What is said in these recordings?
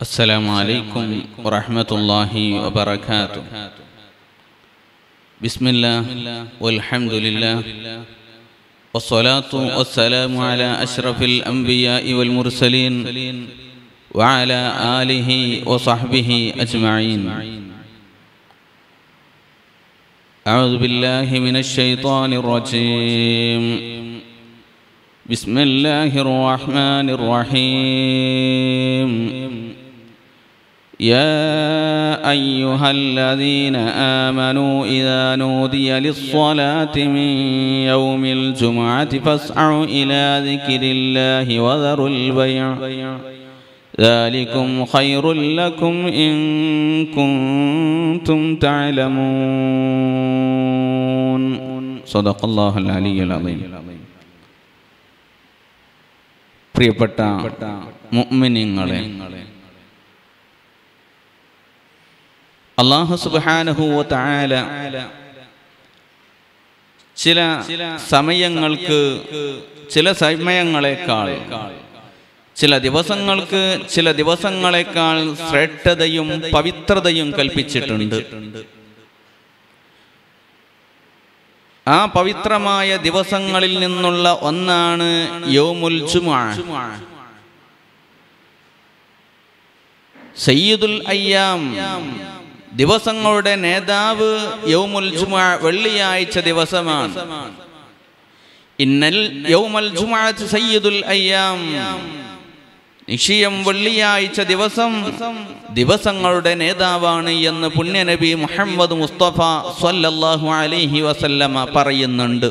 السلام عليكم ورحمة الله وبركاته بسم الله والحمد لله والصلاة والسلام على أشرف الأنبياء والمرسلين وعلى آله وصحبه أجمعين أعوذ بالله من الشيطان الرجيم بسم الله الرحمن الرحيم يا أيها الذين آمنوا إذا نودي للصلاة من يوم الجمعة فاسعوا إلى ذكر الله وذروا البيع ذلكم خير لكم إن كنتم تعلمون صدق الله العلي العظيم പ്രിയപ്പെട്ട മുഅ്മിനീങ്ങളെ അള്ളാഹു സുബ്ഹാനഹു വ തആല ചില സമയങ്ങൾക്ക് ചില സമയങ്ങളെക്കാൾ ചില ദിവസങ്ങൾക്ക് ചില ദിവസങ്ങളെക്കാൾ ശ്രേഷ്ഠതയും പവിത്രതയും കൽപ്പിച്ചിട്ടുണ്ട് ആ പവിത്രമായ ദിവസങ്ങളിൽ നിന്നുള്ള ഒന്നാണ് യോമുൽ ജുമുഅ സയ്യിദുൽ അയ്യാം ദിവസങ്ങളുടെ നേതാവ് യൗമുൽ ജുമുഅ വെള്ളിയാഴ്ച ദിവസമാണ് ഇന്നൽ യൗമൽ ജുമുഅത്ത് സയ്യിദുൽ അയ്യാം നിശ്ചയം വെള്ളിയാഴ്ച ദിവസം ദിവസങ്ങളുടെ നേതാവാണ് എന്ന് പുണ്യനബി മുഹമ്മദ് മുസ്തഫ സ്വല്ലല്ലാഹു അലൈഹി വസല്ലമ പറയുന്നുണ്ട്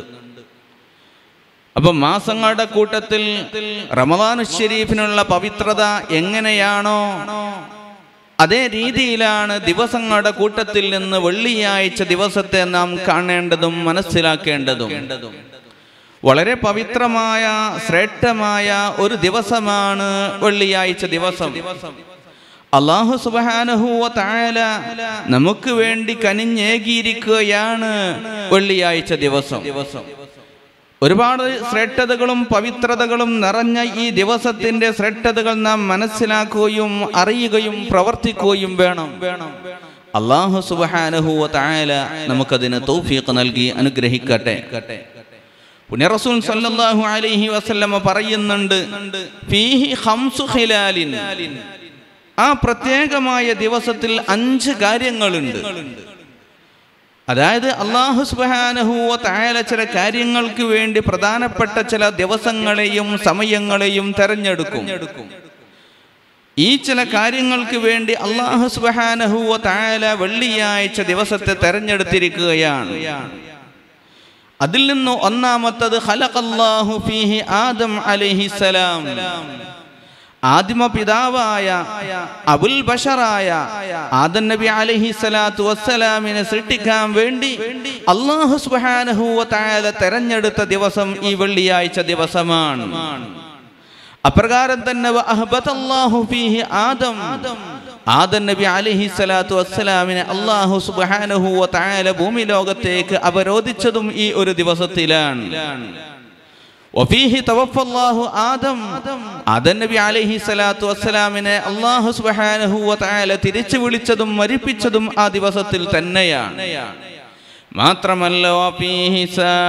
അപ്പൊ മാസങ്ങളുടെ കൂട്ടത്തിൽ റമദാനു ഷരീഫിനുള്ള പവിത്രത എങ്ങനെയാണോ അതേ രീതിയിലാണ് ദിവസങ്ങളുടെ കൂട്ടത്തിൽ നിന്ന് വെള്ളിയാഴ്ച ദിവസത്തെ നാം കാണേണ്ടതും മനസ്സിലാക്കേണ്ടതും വളരെ പവിത്രമായ ശ്രേഷ്ഠമായ ഒരു ദിവസമാണ് വെള്ളിയാഴ്ച ദിവസം അള്ളാഹു സുബാനഹുവ താല നമുക്ക് വേണ്ടി കനിഞ്ഞേകിയിരിക്കുകയാണ് വെള്ളിയാഴ്ച ദിവസം ഒരുപാട് ശ്രേഷ്ഠതകളും പവിത്രതകളും നിറഞ്ഞ ഈ ദിവസത്തിന്റെ ശ്രേഷ്ഠതകൾ നാം മനസ്സിലാക്കുകയും അറിയുകയും പ്രവർത്തിക്കുകയും വേണം അള്ളാഹു സുബാനഹുവ താല നമുക്കതിന് തൗഫീഖ് നൽകി അനുഗ്രഹിക്കട്ടെ പുണ്യ റസൂൽ സല്ലല്ലാഹു അലൈഹി വസല്ലമ പറയുന്നുണ്ട് ഫീഹി ഖംസു ഖിലാലിൻ ആ പ്രത്യേകമായ ദിവസത്തിൽ അഞ്ച് കാര്യങ്ങളുണ്ട് അതായത് അള്ളാഹു സുബാനഹുവ തായാല ചില കാര്യങ്ങൾക്ക് വേണ്ടി പ്രധാനപ്പെട്ട ചില ദിവസങ്ങളെയും സമയങ്ങളെയും തെരഞ്ഞെടുക്കും ഈ ചില കാര്യങ്ങൾക്ക് വേണ്ടി അള്ളാഹു സുബാനഹുവ തായാല വെള്ളിയാഴ്ച ദിവസത്തെ തെരഞ്ഞെടുത്തിരിക്കുകയാണ് അതിൽ നിന്ന് ഒന്നാമത്തത് ഖലഖല്ലാഹു ഫീഹി ആദം അലൈഹിസ്സലാം ആദിമ പിതാവായ അബുൽ ബഷറായ ആദം നബി അലൈഹി സ്വലാത്തു വസ്സലാമിനെ സൃഷ്ടിക്കാൻ വേണ്ടി അള്ളാഹു സുബ്ഹാനഹു വതആല തെരഞ്ഞെടുത്ത ദിവസം ഈ വെള്ളിയാഴ്ച ദിവസമാണ് അപ്രകാരം തന്നെ അഹ്ബതല്ലാഹു ഫീഹി ആദം ആദം നബി അലൈഹി സ്വലാത്തു വസ്സലാമിനെ അള്ളാഹു സുബ്ഹാനഹു വതആല ഭൂമി ലോകത്തേക്ക് അവരോധിച്ചതും ഈ ഒരു ദിവസത്തിലാണ് വഫീഹി തവഫല്ലാഹു ആദം ആദം നബി അലൈഹി സ്വലാത്തു വസ്സലാമിനെ അള്ളാഹു സുബ്ഹാനഹു വതആല തിരിച്ചു വിളിച്ചതും മരിപ്പിച്ചതും ആ ദിവസത്തിൽ തന്നെയാണ് മാത്രമല്ല വഫീഹി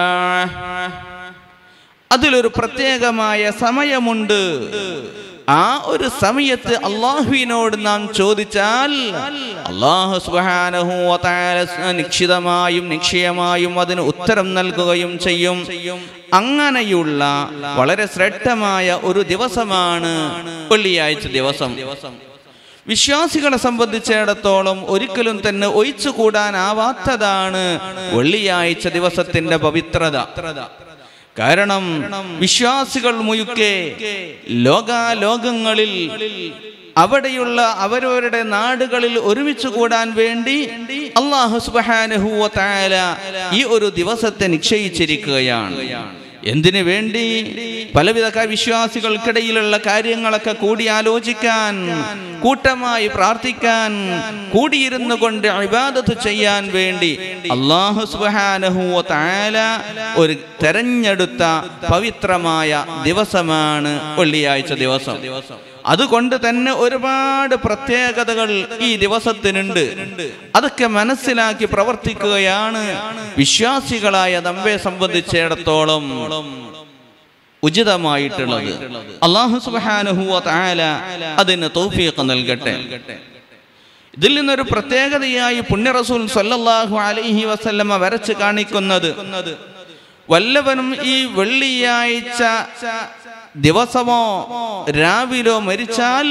അതിലൊരു പ്രത്യേകമായ സമയമുണ്ട് ആ ഒരു സമയത്ത് അള്ളാഹുവിനോട് നാം ചോദിച്ചാൽ അള്ളാഹു സുബ്ഹാനഹു നിശ്ചിതമായും നിശ്ചയമായും അതിന് ഉത്തരം നൽകുകയും ചെയ്യും അങ്ങനെയുള്ള വളരെ ശ്രേഷ്ഠമായ ഒരു ദിവസമാണ് വെള്ളിയാഴ്ച ദിവസം വിശ്വാസികളെ സംബന്ധിച്ചിടത്തോളം ഒരിക്കലും തന്നെ ഒഴിച്ചുകൂടാനാവാത്തതാണ് വെള്ളിയാഴ്ച ദിവസത്തിന്റെ പവിത്രത കാരണം വിശ്വാസികൾ മുയുക്കെ ലോകാലോകങ്ങളിൽ അവിടെയുള്ള അവരവരുടെ നാടുകളിൽ ഒരുമിച്ച് കൂടാൻ വേണ്ടി അള്ളാഹു സുബാനഹുവ താല ഈ ഒരു ദിവസത്തെ നിശ്ചയിച്ചിരിക്കുകയാണ് എന്തിനു വേണ്ടി പലവിധ വിശ്വാസികൾക്കിടയിലുള്ള കാര്യങ്ങളൊക്കെ കൂടി ആലോചിക്കാൻ കൂട്ടമായി പ്രാർത്ഥിക്കാൻ കൂടിയിരുന്നു കൊണ്ട് ഇബാദത്ത് ചെയ്യാൻ വേണ്ടി അള്ളാഹു സുബ്ഹാനഹു വ തആല ഒരു തെരഞ്ഞെടുത്ത പവിത്രമായ ദിവസമാണ് വെള്ളിയാഴ്ച ദിവസം അതുകൊണ്ട് തന്നെ ഒരുപാട് പ്രത്യേകതകൾ ഈ ദിവസത്തിനുണ്ട് അതൊക്കെ മനസ്സിലാക്കി പ്രവർത്തിക്കുകയാണ് വിശ്വാസികളായ നമ്മെ സംബന്ധിച്ചിടത്തോളം ഉചിതമായിട്ടുള്ളത് അള്ളാഹു സുബാനുഹുവ താല അതിന് തൗഫീഖ് നൽകട്ടെ ഇതിൽ നിന്നൊരു പ്രത്യേകതയായി പുണ്യ റസൂൽ സല്ലല്ലാഹു അലൈഹി വസല്ലമ വരച്ച് കാണിക്കുന്നത് വല്ലവനും ഈ വെള്ളിയാഴ്ച ദിവസമോ രാവിലോ മരിച്ചാൽ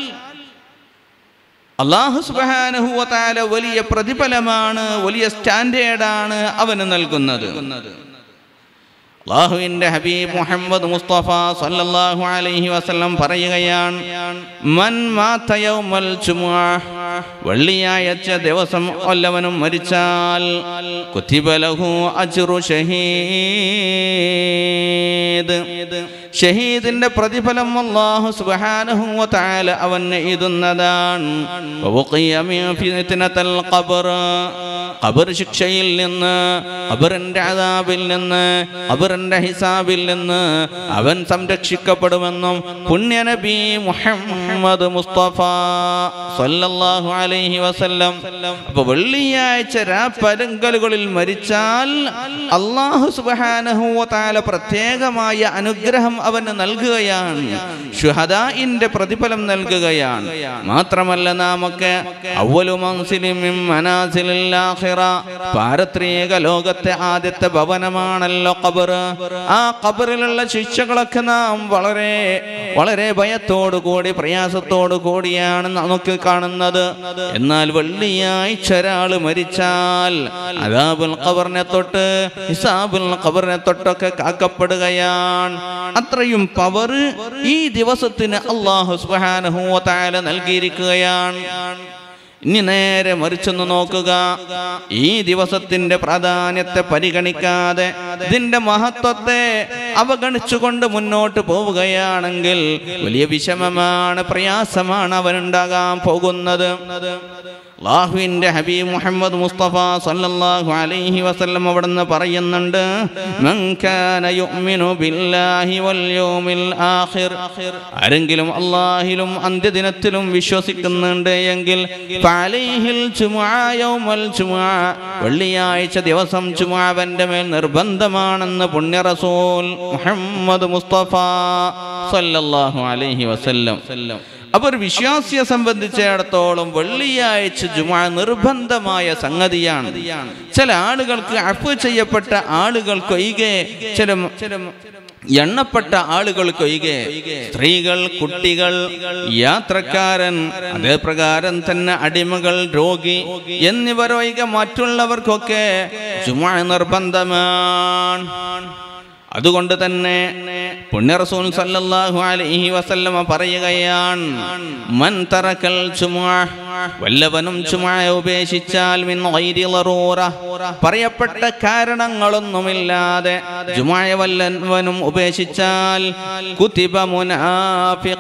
അള്ളാഹു സുബാനഹുവ താല വലിയ പ്രതിഫലമാണ് വലിയ സ്റ്റാൻഡേർഡാണ് അവന് നൽകുന്നത് അള്ളാഹുവിന്റെ ഹബീബ് മുഹമ്മദ് മുസ്തഫ സല്ലല്ലാഹു അലൈഹി വസല്ലം പറയുകയാണ് മൻ മാത യൗമൽ ജുമുഅ വെള്ളിയാഴ്ച ദിവസം വല്ലവനും മരിച്ചാൽ കുത്തിബ ലഹു അജ്റു ഷഹീദ് ഷഹീദിന്റെ പ്രതിഫലം അല്ലാഹു സുബ്ഹാനഹു വ തആല അവന് എഴുതുന്നതാണ് വവഖിയ മിൻ ഫിത്നതൽ ഖബർ ഖബർ ശിക്ഷയിൽ നിന്ന് ഖബറിന്റെ അദാബിൽ നിന്ന് ഖബറിന്റെ ഹിസാബിൽ നിന്ന് അവൻ സംരക്ഷിക്കപ്പെടുമെന്നും പുണ്യനബി മുഹമ്മദ് മുസ്തഫ സല്ലല്ലാഹു അലൈഹി വസല്ലം അപ്പൊ വെള്ളിയാഴ്ച രാപ്പരങ്കലുകളിൽ മരിച്ചാൽ അള്ളാഹു സുബ്ഹാനഹു വ തആല പ്രത്യേകമായ അനുഗ്രഹം അവന് നൽകുകയാണ് ഷുഹദാഇന്റെ പ്രതിഫലം നൽകുകയാണ് മാത്രമല്ല നാമൊക്കെ അവലു മൻസിലിൻ മിൻ മനാസിലിൽ ആഖിറ പാരത്രിക ലോകത്തെ ആദ്യത്തെ ഭവനമാണല്ലോ ഖബർ ആ ഖബറിലുള്ള ശിക്ഷകളൊക്കെ നാം വളരെ വളരെ ഭയത്തോടു കൂടി പ്രയാസത്തോടു കൂടിയാണ് നമുക്ക് കാണുന്നത് എന്നാൽ വെള്ളിയാഴ്ച ഒരാൾ മരിച്ചാൽ അദാബുൽ ഖബറിനെ തൊട്ട് ഹിസാബുൽ ഖബറിനെ തൊട്ടൊക്കെ കാക്കപ്പെടുകയാണ് അത്രയും പവർ ഈ ദിവസത്തിന് അള്ളാഹു സുബ്ഹാനഹു വ തആല നൽകിയിരിക്കുകയാണ് ഇനി നേരെ മറിച്ചൊന്ന് നോക്കുക ഈ ദിവസത്തിന്റെ പ്രാധാന്യത്തെ പരിഗണിക്കാതെ ഇതിന്റെ മഹത്വത്തെ അവഗണിച്ചുകൊണ്ട് മുന്നോട്ട് പോവുകയാണെങ്കിൽ വലിയ വിഷമമാണ് പ്രയാസമാണ് അവനുണ്ടാകാൻ പോകുന്നത് അള്ളാഹുവിന്റെ ഹബീബ് മുഹമ്മദ് മുസ്തഫ സല്ലല്ലാഹു അലൈഹി വസല്ലം അവിടുന്ന് പറയുന്നുണ്ട് മൻ കാന യുഅ്മിനു ബില്ലാഹി വൽ യൗമിൽ ആഖിർ ആരെങ്കിലും അള്ളാഹിലും അന്ത്യദിനത്തിലും വിശ്വസിക്കുന്നുണ്ട് എങ്കിൽ ഫഅലൈഹിൽ ജുമുഅ യൗമൽ ജുമുഅ വെള്ളിയാഴ്ച ദിവസം ജുമുഅവന്റെ മേൽ നിർബന്ധമാണെന്ന് പുണ്യ റസൂൽ മുഹമ്മദ് മുസ്തഫ സല്ലല്ലാഹു അലൈഹി വസല്ലം അപ്പൊ ഒരു വിശ്വാസിയെ സംബന്ധിച്ചിടത്തോളം വെള്ളിയാഴ്ച ജുമാ നിർബന്ധമായ സംഗതിയാണ് ചില ആളുകൾക്ക് അഫ് ചെയ്യപ്പെട്ട ആളുകൾക്കൊഴികെ ചില ചില എണ്ണപ്പെട്ട ആളുകൾക്കൊഴികെ സ്ത്രീകൾ കുട്ടികൾ യാത്രക്കാരൻ അതേപ്രകാരം തന്നെ അടിമകൾ രോഗി എന്നിവരൊഴികെ മറ്റുള്ളവർക്കൊക്കെ ജുമാ നിർബന്ധമാണ് അതുകൊണ്ട് തന്നെ പുണ്യ റസൂൽ സല്ലല്ലാഹു അലൈഹി വസല്ലമ പറയുകയാണ് മൻ തറക്കൽ ജുമുഅ വല്ലവനും ജുമുഅ ഉപേക്ഷിച്ചാൽ മിൻ ഗൈരി ളറൂറ പറയപ്പെട്ട കാരണങ്ങളൊന്നുമില്ലാതെ ജുമുഅ വല്ലവനും ഉപേക്ഷിച്ചാൽ കുതിബ മുനാഫിഖ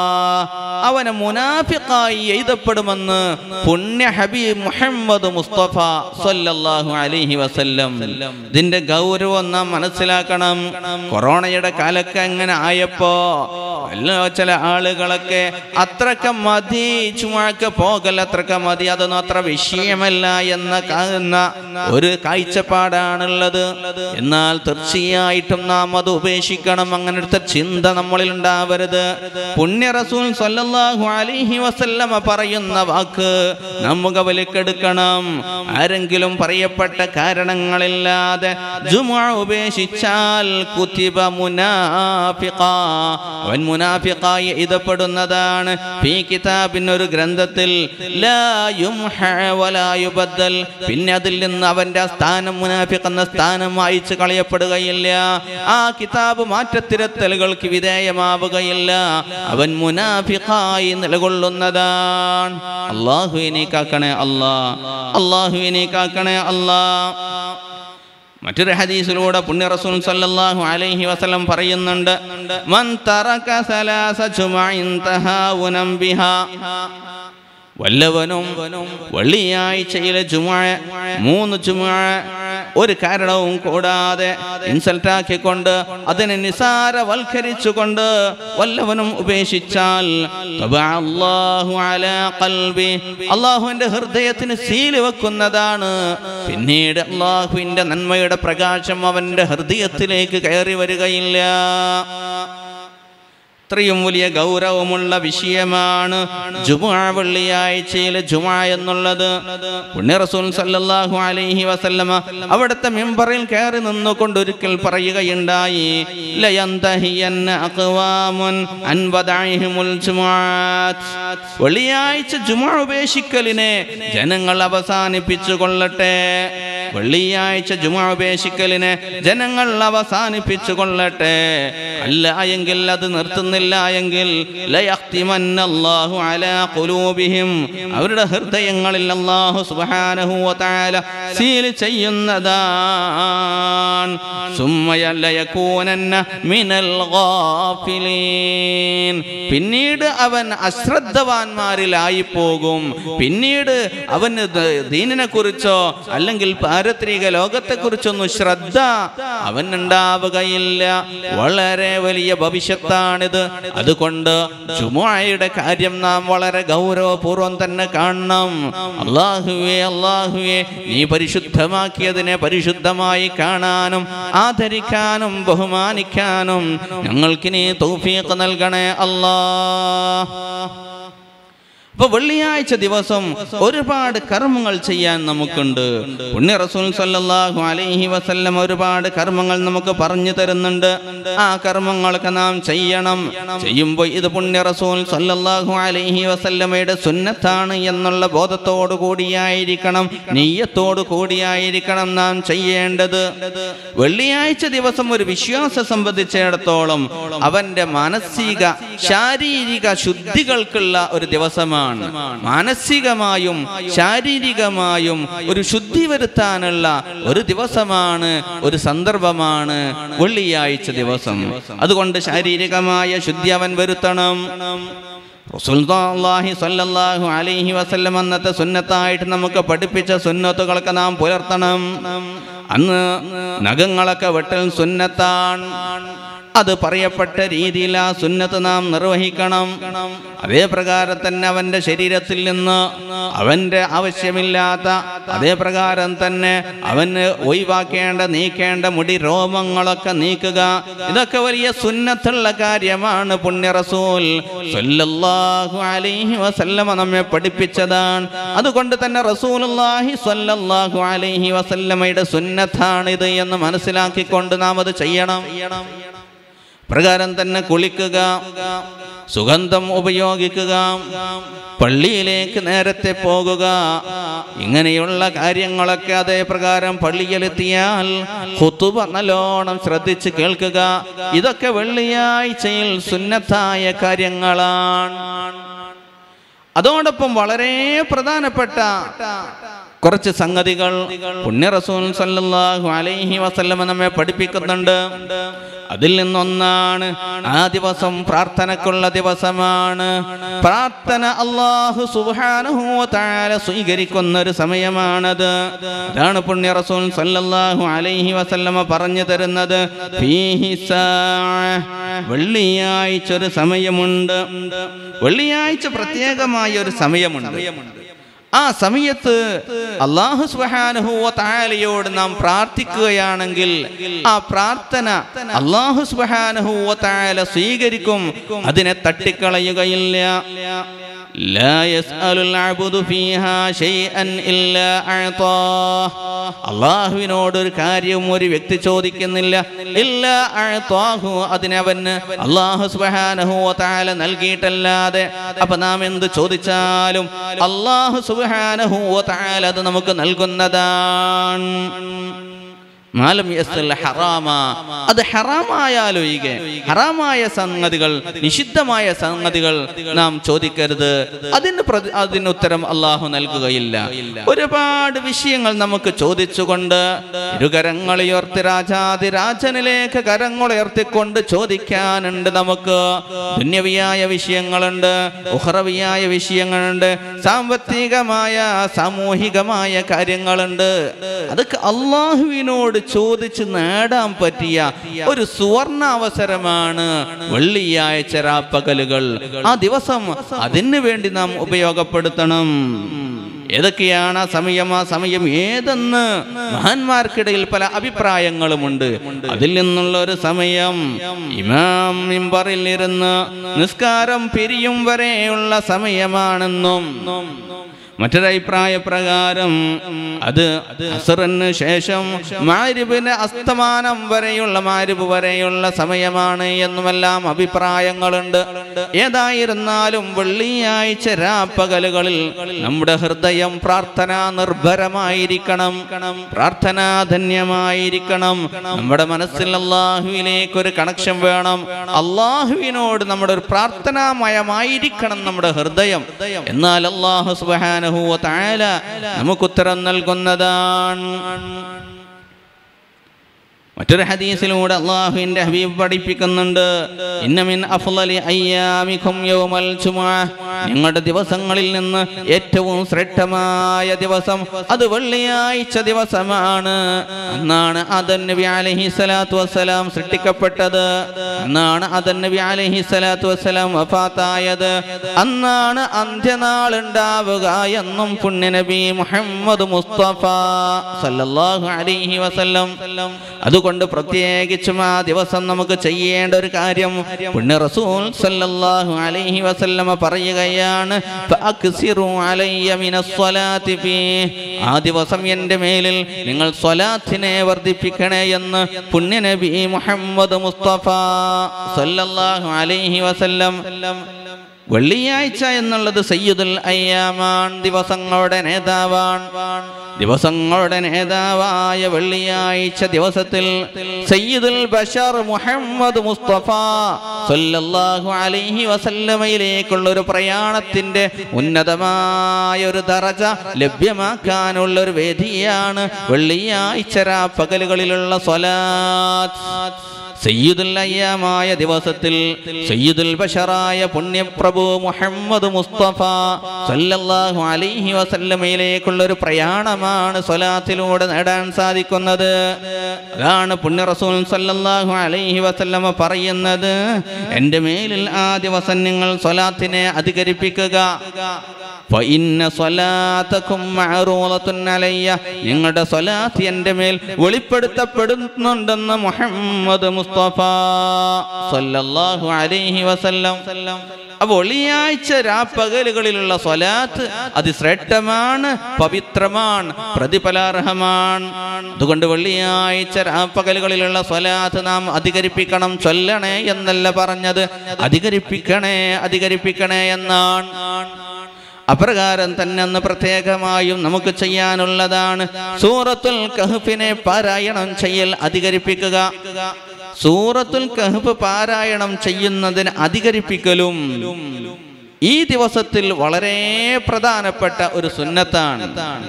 അവന് മുനാഫിഖായി എഴുതപ്പെടുമെന്ന് പുണ്യ ഹബീബ് മുഹമ്മദ് മുസ്തഫ സല്ലല്ലാഹു അലൈഹി വസല്ലം ഇതിന്റെ ഗൗരവം നാം മനസ്സിലാക്കണം കൊറോണയുടെ കാലൊക്കെ അങ്ങനെ ആയപ്പോ എല്ലാ ചില ആളുകളൊക്കെ അത്രക്ക മതി ചുമക്ക് പോകൽ അത്രക്ക മതി അതൊന്നും അത്ര വിഷയമല്ല എന്ന കാണുന്ന ഒരു കാഴ്ചപ്പാടാണുള്ളത് എന്നാൽ തീർച്ചയായിട്ടും നാം അത് ഉപേക്ഷിക്കണം അങ്ങനത്തെ ചിന്ത നമ്മളിൽ ഉണ്ടാവരുത് പുണ്യ റസൂൽ സല്ലല്ലാഹു അലൈഹി വസല്ലമ പറയുന്ന വാക്ക് നമുക്ക് വലിക്കെടുക്കണം ആരെങ്കിലും പറയപ്പെട്ട കാരണങ്ങളില്ലാതെ ജുമുഅ ഉപേക്ഷിച്ചാൽ കുതിബ മുനാഫിഖ അവൻ മുനാഫിഖായി എഴുതപ്പെടുന്നതാണ് ഈ കിതാബിന് ഒരു ഗ്രന്ഥത്തിൽ ലാ യുംഹ വലാ യുബദ്ദൽ പിന്നെ അതിൽ നിന്ന് അവന്റെ ആ സ്ഥാനം മുനാഫിഖ് എന്ന സ്ഥാനം വായിച്ചു കളയപ്പെടുകയില്ല ആ കിതാബ് മാറ്റത്തിരുത്തലുകൾക്ക് വിധേയമാവുകയില്ല അവൻ മുനാഫിഖായി നിലകൊള്ളുന്നതാണ് അള്ളാഹുവിനെ കാക്കണേ അല്ലാ അള്ളാഹുവിനെ കാക്കണേ അല്ലാ മറ്റൊരു ഹദീസിലൂടെ പുണ്യ റസൂൽ സല്ലല്ലാഹു അലൈഹി വസല്ലം പറയുന്നുണ്ട് മൻ തറക സലാസ ജുമഇൻ തഹാവുനം ബിഹാ വല്ലവനും വെള്ളിയാഴ്ചയിലെ ജുമുഅ മൂന്ന് ജുമുഅ ഒരു കാരണവും കൂടാതെ ഇൻസൾട്ടാക്കിക്കൊണ്ട് അതിനെ നിസാരവൽക്കരിച്ചുകൊണ്ട് വല്ലവനും ഉപേക്ഷിച്ചാൽ തബഅ അല്ലാഹു അലാ ഖൽബി അള്ളാഹുവിന്റെ ഹൃദയത്തിന് സീല് വെക്കുന്നതാണ് പിന്നീട് അള്ളാഹുവിന്റെ നന്മയുടെ പ്രകാശം അവന്റെ ഹൃദയത്തിലേക്ക് കയറി വരികയില്ല ഇത്രയും വലിയ ഗൗരവമുള്ള വിഷയമാണ് ജുമുഅ വെള്ളിയാഴ്ചയിലെ ജുമുഅ എന്നുള്ളത് പുണ്യ റസൂൽ സല്ലല്ലാഹു അലൈഹി വസല്ലമ അവിടുത്തെ മെമ്പറിൽ കയറി നിന്നുകൊണ്ട് ഒരിക്കൽ പറയുകയുണ്ടായി ലയന്തഹിയന്ന അഖ്വാമുൻ അൻ വദഇഹിമുൽ ജുമുഅത്ത് വെള്ളിയാഴ്ച ജുമുഅ ഉപേക്ഷിക്കലിനെ ജനങ്ങൾ അവസാനിപ്പിച്ചു കൊള്ളട്ടെ വെള്ളിയാഴ്ച ജുമുഅ ഉപേക്ഷിക്കലിനെ ജനങ്ങൾ അവസാനിപ്പിച്ചു കൊള്ളട്ടെ അല്ല എങ്കിൽ അത് നിർത്തുന്നില്ല എങ്കിൽ ലയഖ്തിമന്നല്ലാഹു അലാ ഖുലൂബിഹിം അവരുടെ ഹൃദയങ്ങളിൽ അല്ലാഹു സുബ്ഹാനഹു വ തആല സീൽ ചെയ്യുന്നതാണ് സുമ്മയ ലയകൂനന്ന മിനൽ ഗാഫിലീൻ പിന്നീട് അവൻ അശ്രദ്ധവാന്മാരിലായി പോകും പിന്നീട് അവന് ദീനിനെ കുറിച്ചോ അല്ലെങ്കിൽ പാരത്രിക ലോകത്തെ കുറിച്ചൊന്നും ശ്രദ്ധ അവനുണ്ടാവുകയില്ല വളരെ വലിയ ഭവിഷ്യത്താണിത് അതുകൊണ്ട് ചുമുഅയുടെ കാര്യം നാം വളരെ ഗൗരവപൂർവം തന്നെ കാണണം അള്ളാഹുവേ അള്ളാഹുവേ നീ പരിശുദ്ധമാക്കിയതിനെ പരിശുദ്ധമായി കാണാനും ആദരിക്കാനും ബഹുമാനിക്കാനും ഞങ്ങൾക്ക് നീ തൗഫീഖ് നൽകണേ അല്ലാ അപ്പൊ വെള്ളിയാഴ്ച ദിവസം ഒരുപാട് കർമ്മങ്ങൾ ചെയ്യാൻ നമുക്കുണ്ട് പുണ്യ റസൂൽ സല്ലല്ലാഹു അലൈഹി വസല്ലം ഒരുപാട് കർമ്മങ്ങൾ നമുക്ക് പറഞ്ഞു തരുന്നുണ്ട് ആ കർമ്മങ്ങളൊക്കെ നാം ചെയ്യണം ചെയ്യുമ്പോൾ ഇത് പുണ്യ റസൂൽ സല്ലല്ലാഹു അലൈഹി വസല്ലമയുടെ സുന്നത്താണ് എന്നുള്ള ബോധത്തോടു കൂടിയായിരിക്കണം നെയ്യത്തോടു കൂടിയായിരിക്കണം നാം ചെയ്യേണ്ടത് വെള്ളിയാഴ്ച ദിവസം ഒരു വിശ്വാസം സംബന്ധിച്ചിടത്തോളം അവന്റെ മാനസിക ശാരീരിക ശുദ്ധികൾക്കുള്ള ഒരു ദിവസമാണ് മാനസികമായും ശാരീരികമായും ഒരു ശുദ്ധി വരുത്താനുള്ള ഒരു ദിവസമാണ് ഒരു സന്ദർഭമാണ് വെള്ളിയാഴ്ച ദിവസം അതുകൊണ്ട് ശാരീരികമായ ശുദ്ധി അവൻ വരുത്തണം റസൂലുള്ളാഹി സ്വല്ലല്ലാഹു അലൈഹി വസല്ലം അന്നത്തെ സുന്നത്തായിട്ട് നമുക്ക് പഠിപ്പിച്ച സുന്നത്തുകളൊക്കെ നാം പുലർത്തണം അന്ന് നഖങ്ങളൊക്കെ വെട്ടൽ സുന്നത്താണ് അത് പറയപ്പെട്ട രീതിയിൽ ആ സുന്നത്ത് നാം നിർവഹിക്കണം അതേ പ്രകാരം തന്നെ അവന്റെ ശരീരത്തിൽ നിന്ന് അവന്റെ ആവശ്യമില്ലാത്ത അതേ പ്രകാരം തന്നെ അവന് ഒഴിവാക്കേണ്ട നീക്കേണ്ട മുടി രോമങ്ങളൊക്കെ നീക്കുക ഇതൊക്കെ വലിയ സുന്നത്തുള്ള കാര്യമാണ് പുണ്യ റസൂൽ സ്വല്ലല്ലാഹു അലൈഹി വസല്ലമ നമ്മെ പഠിപ്പിച്ചതാണ് അതുകൊണ്ട് തന്നെ റസൂലുള്ളാഹി സ്വല്ലല്ലാഹു അലൈഹി വസല്ലമയുടെ സുന്നത്താണിത് എന്ന് മനസ്സിലാക്കിക്കൊണ്ട് നാം അത് ചെയ്യണം പ്രകാരം തന്നെ കുളിക്കുക സുഗന്ധം ഉപയോഗിക്കുക പള്ളിയിലേക്ക് നേരത്തെ പോകുക ഇങ്ങനെയുള്ള കാര്യങ്ങളൊക്കെ അതേ പ്രകാരം പള്ളിയിലെത്തിയാൽ ഹുത്തുബ നല്ലോണം ശ്രദ്ധിച്ച് കേൾക്കുക ഇതൊക്കെ വെള്ളിയാഴ്ചയിൽ സുന്നത്തായ കാര്യങ്ങളാണ് അതോടൊപ്പം വളരെ പ്രധാനപ്പെട്ട കുറച്ച് സംഗതികൾ പുണ്യ റസൂൽ സല്ലല്ലാഹു അലൈഹി വസല്ലമ നമ്മെ പഠിപ്പിക്കുന്നുണ്ട് അതിൽ നിന്നൊന്നാണ് ആ ദിവസം പ്രാർത്ഥനക്കുള്ള ദിവസമാണ് പ്രാർത്ഥന അള്ളാഹു സുബ്ഹാനഹു വ തആല സ്വീകരിക്കുന്ന ഒരു സമയമാണത് അതാണ് പുണ്യ റസൂൽ സല്ലല്ലാഹു അലൈഹി വസല്ലമ പറഞ്ഞു തരുന്നത് ഫീഹി സാഅ. വെള്ളിയാഴ്ച ഒരു സമയമുണ്ട് വെള്ളിയാഴ്ച പ്രത്യേകമായ ഒരു സമയമുണ്ട് ആ സമയത്ത് അള്ളാഹു സുബ്ഹാനഹു വ തആലയോട് നാം പ്രാർത്ഥിക്കുകയാണെങ്കിൽ ആ പ്രാർത്ഥന അള്ളാഹു സുബ്ഹാനഹു വ തആല സ്വീകരിക്കും അതിനെ തട്ടിക്കളയുകയില്ല لا يسأل العبد فيها شيئا إلا أعطاه അള്ളാഹുവിനോട് ഒരു കാര്യവും ഒരു വ്യക്തി ചോദിക്കുന്നില്ല ഇല്ല അഅ്താഹു അതിനവന് അള്ളാഹു സുബ്ഹാനഹു വ തആല നൽകിയിട്ടല്ലാതെ അപ്പൊ നാം എന്ത് ചോദിച്ചാലും അള്ളാഹു സുബ്ഹാനഹു വ തആല അത് നമുക്ക് നൽകുന്നതാണ് മാലം യസ്ൽ ഹറാമ അത് ഹറാമായാലൊഴികെ ഹറാമായ സംഗതികൾ നിഷിദ്ധമായ സംഗതികൾ നാം ചോദിക്കരുത് അതിന് പ്രതി അതിന് ഉത്തരം അള്ളാഹു നൽകുകയില്ല ഒരുപാട് വിഷയങ്ങൾ നമുക്ക് ചോദിച്ചുകൊണ്ട് ഇരുകരങ്ങളുയർത്തി രാജാതിരാജനിലേക്ക് കരങ്ങളുയർത്തിക്കൊണ്ട് ചോദിക്കാനുണ്ട് നമുക്ക് പുണ്യവിയായ വിഷയങ്ങളുണ്ട് ഉഹറവിയായ വിഷയങ്ങളുണ്ട് സാമ്പത്തികമായ സാമൂഹികമായ കാര്യങ്ങളുണ്ട് അതൊക്കെ അള്ളാഹുവിനോട് ചോദിച്ച് നേടാൻ പറ്റിയ ഒരു സുവർണ അവസരമാണ് വെള്ളിയാഴ്ച രാപ്പകലുകൾ ആ ദിവസം അതിനു വേണ്ടി നാം ഉപയോഗപ്പെടുത്തണം ഏതൊക്കെയാണ് ആ സമയം ആ സമയം ഏതെന്ന് മഹാന്മാർക്കിടയിൽ പല അഭിപ്രായങ്ങളുമുണ്ട് അതിൽ നിന്നുള്ള ഒരു സമയം ഇമാം മിമ്പറിൽ ഇരുന്ന് നിസ്കാരം പിരിയും വരെയുള്ള സമയമാണെന്നും മറ്റൊരഭിപ്രായ പ്രകാരം അത് അസറിന് ശേഷം മാരിബിന് അസ്തമാനം വരെയുള്ള മാരിബ് വരെയുള്ള സമയമാണ് എന്നുമെല്ലാം അഭിപ്രായങ്ങളുണ്ട് ഏതായിരുന്നാലും വെള്ളിയാഴ്ച രാപ്പകലുകളിൽ നമ്മുടെ ഹൃദയം പ്രാർത്ഥനാ നിർഭരമായിരിക്കണം പ്രാർത്ഥനാധന്യമായിരിക്കണം നമ്മുടെ മനസ്സിൽ അള്ളാഹുവിലേക്ക് ഒരു കണക്ഷൻ വേണം അള്ളാഹുവിനോട് നമ്മുടെ ഒരു പ്രാർത്ഥനാമയമായിരിക്കണം നമ്മുടെ ഹൃദയം എന്നാൽ അള്ളാഹു സുബ്ഹാനഹു വ തആല നമുക്കുത്തരം നൽകുന്നതാണ് മറ്റൊരു ഹദീസിലൂടെ അള്ളാഹുവിന്റെ ഹബീബ് പഠിപ്പിക്കുന്നുണ്ട് ഇന്നമിൻ അഫ്ളലി അയ്യാമിക്കും യൗമൽ ജുമുഅ നിങ്ങളുടെ ദിവസങ്ങളിൽ നിന്ന് ഏറ്റവും ശ്രേഷ്ഠമായ ദിവസം അത് വെള്ളിയാഴ്ച ദിവസമാണ് അന്നാണ് ആദൻ നബി അലൈഹി സ്വലാത്തു വസ്സലാം സൃഷ്ടിക്കപ്പെട്ടത് അന്നാണ് ആദൻ നബി അലൈഹി സ്വലാത്തു വസ്സലാം വഫാത്തായത് അന്നാണ് അന്ത്യനാൾ ഉണ്ടാവുക എന്നും പുണ്യനബി മുഹമ്മദ് മുസ്തഫ സല്ലല്ലാഹു അലൈഹി വസല്ലം അതുകൊണ്ട് പ്രത്യേകിച്ചും ആ ദിവസം നമുക്ക് ചെയ്യേണ്ട ഒരു കാര്യം പുണ്യ റസൂൽ സല്ലല്ലാഹു അലൈഹി വസല്ലമ പറയുകയാണ് ഫഅക്സിറു അലയ്യ മിനസ്സലാത്തി ഫീഹ്. ആ ദിവസം എൻ്റെ മേലിൽ നിങ്ങൾ സ്വലാത്തിനെ വർദ്ധിപ്പിക്കണേ എന്ന് പുണ്യനബി മുഹമ്മദ് മുസ്തഫ സല്ലല്ലാഹു അലൈഹി വസല്ലം വെള്ളിയാഴ്ച എന്നുള്ളത് സയ്യിദുൽ അയ്യാമാൻ ദിവസങ്ങളുടെ നേതാവാൻ ദിവസങ്ങളുടെ നേതാവായ വെള്ളിയാഴ്ച ദിവസത്തിൽ സയ്യിദുൽ ബഷർ മുഹമ്മദ് മുസ്തഫ സല്ലല്ലാഹു അലൈഹി വസല്ലമയിലേക്കുള്ള ഒരു പ്രയാണത്തിന്റെ ഉന്നതമായ ഒരു ദറജ ലഭ്യമാക്കാനുള്ള ഒരു വേദിയാണ് വെള്ളിയാഴ്ച പകലുകളിലുള്ള സ്വലാത്ത് സയ്യിദുൽ അയ്യാമായ ദിവസത്തിൽ സയ്യിദുൽ ബഷറായ പുണ്യപ്രഭു മുഹമ്മദ് മുസ്തഫ സല്ലല്ലാഹു അലൈഹി വസല്ലമയിലേക്കുള്ള ഒരു പ്രയാണമാണ് സ്വലാത്തിലൂടെ നേടാൻ സാധിക്കുന്നത് അതാണ് പുണ്യ റസൂൽ സല്ലല്ലാഹു അലൈഹി വസല്ലമ പറയുന്നത് എൻ്റെ മേലിൽ ആ ദിവസം നിങ്ങൾ സ്വലാത്തിനെ അധികരിപ്പിക്കുക ഫഇന്ന സ്വലാത്തക്കും മഅറൂദത്തുൻ അലയ്യ നിങ്ങളുടെ സ്വലാത്ത് എൻ്റെ മേൽ വെളിപ്പെടുത്തപ്പെടുന്നുണ്ടെന്ന് മുഹമ്മദ് മുസ്തഫ സല്ലല്ലാഹു അലൈഹി വസല്ലം അപ്പോൾ വെള്ളിയാഴ്ച രാപ്പകലുകളിലുള്ള സ്വലാത്ത് അതിശ്രേഷ്ഠമാണ് പവിത്രമാണ് പ്രതിഫലാർഹമാണ് അതുകൊണ്ട് വെള്ളിയാഴ്ച രാപ്പകലുകളിലുള്ള സ്വലാത്ത് നാം അധികരിപ്പിക്കണം ചൊല്ലണേ എന്നല്ല പറഞ്ഞത് അധികരിപ്പിക്കണേ അധികരിപ്പിക്കണേ എന്നാണ് അപ്രകാരം തന്നെ അന്ന് പ്രത്യേകമായും നമുക്ക് ചെയ്യാനുള്ളതാണ് സൂറത്തുൽ കഹ്ഫിനെ പാരായണം ചെയ്യൽ അധികരിപ്പിക്കുക സൂറത്തുൽ കഹ്ഫ് പാരായണം ചെയ്യുന്നതിന് അധികരിപ്പിക്കലും ഈ ദിവസത്തിൽ വളരെ പ്രധാനപ്പെട്ട ഒരു സുന്നത്താണ്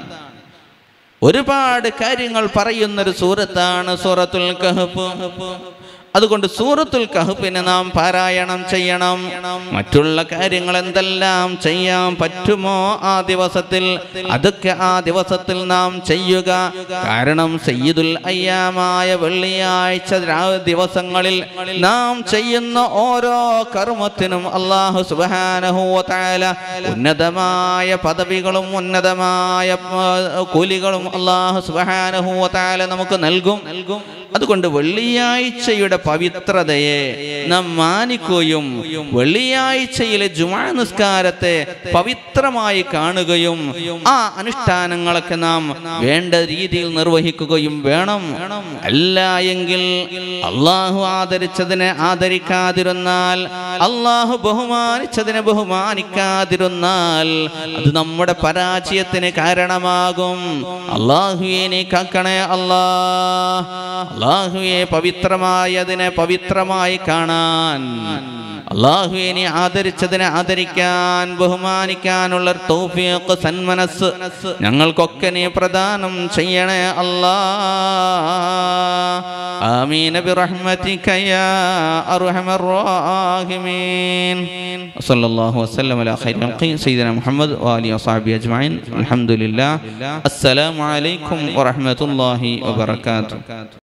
ഒരുപാട് കാര്യങ്ങൾ പറയുന്ന ഒരു സൂറത്താണ് സൂറത്തുൽ കഹ്ഫ് അതുകൊണ്ട് സൂറത്തുൽ കഹ്ഫിനെ നാം പാരായണം ചെയ്യണം മറ്റുള്ള കാര്യങ്ങൾ എന്തെല്ലാം ചെയ്യാൻ പറ്റുമോ ആ ദിവസത്തിൽ അതൊക്കെ ആ ദിവസത്തിൽ നാം ചെയ്യുക കാരണം സയ്യിദുൽ അയ്യാമായ വെള്ളിയാഴ്ച രാ- ദിവസങ്ങളിൽ നാം ചെയ്യുന്ന ഓരോ കർമ്മത്തിനും അള്ളാഹു സുബാനഹുല ഉന്നതമായ പദവികളും ഉന്നതമായ ആ, കൂലികളും അള്ളാഹു സുബാനഹുല നമുക്ക് നൽകും നൽകും അതുകൊണ്ട് വെള്ളിയാഴ്ചയുടെ പവിത്രതയെ നാം മാനിക്കുകയും വെള്ളിയാഴ്ചയിലെ ജുമാ നിസ്കാരത്തെ പവിത്രമായി കാണുകയും ആ അനുഷ്ഠാനങ്ങളൊക്കെ നാം വേണ്ട രീതിയിൽ നിർവഹിക്കുകയും വേണം അല്ല എങ്കിൽ അള്ളാഹു ആദരിച്ചതിനെ ആദരിക്കാതിരുന്നാൽ അള്ളാഹു ബഹുമാനിച്ചതിനെ ബഹുമാനിക്കാതിരുന്നാൽ അത് നമ്മുടെ പരാജയത്തിന് കാരണമാകും അള്ളാഹുവെ നീ കാക്കണേ അല്ലാ അള്ളാഹുവെ പവിത്രമായതിനെ പവിത്രമായി കാണാൻ അള്ളാഹുവെ നീ ആദരിച്ചതിനെ ആദരിക്കാൻ ബഹുമാനിക്കാനുള്ള തൗഫീഖ് സന്മനസ് ഞങ്ങൾക്കൊക്കെ നീ പ്രദാനം ചെയ്യണേ അല്ലാ آمين برحمتك يا أرحم الراحمين صلى الله وسلم على خير خلقه سيدنا محمد وآله وصحبه أجمعين الحمد لله السلام عليكم ورحمة الله وبركاته